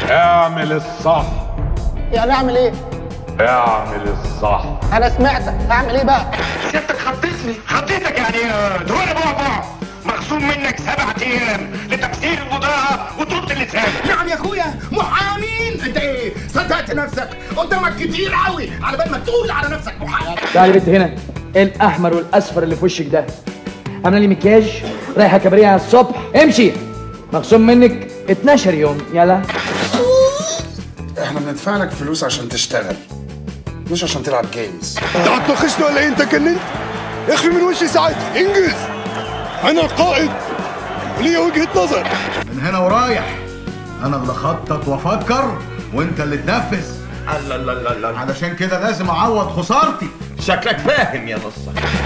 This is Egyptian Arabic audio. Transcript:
اعمل الصح يعني اعمل ايه اعمل الصح انا سمعتك اعمل ايه بقى سيادتك خضتني خضتك يعني دول بعبع مخصوم منك سبعة ايام لتكسير البضاعة وطولة اللسان نعم يا اخويا محامين انت ايه صدقت نفسك قدامك كتير قوي على بال ما تقول على نفسك محامي تعالي بنت هنا ايه الاحمر والاصفر اللي في وشك ده عامله لي مكياج رايحه كباريه على الصبح امشي مخصوم منك 12 يوم يلا احنا بندفع لك فلوس عشان تشتغل مش عشان تلعب جيمز انت هتناقشني ولا ايه انت جننت؟ اخفي من وشي ساعتها انجز انا القائد وليا وجهة نظر من هنا ورايح انا اللي اخطط وافكر وانت اللي تنفذ الله الله الله الله علشان كده لازم اعوض خسارتي شكلك فاهم يا نصة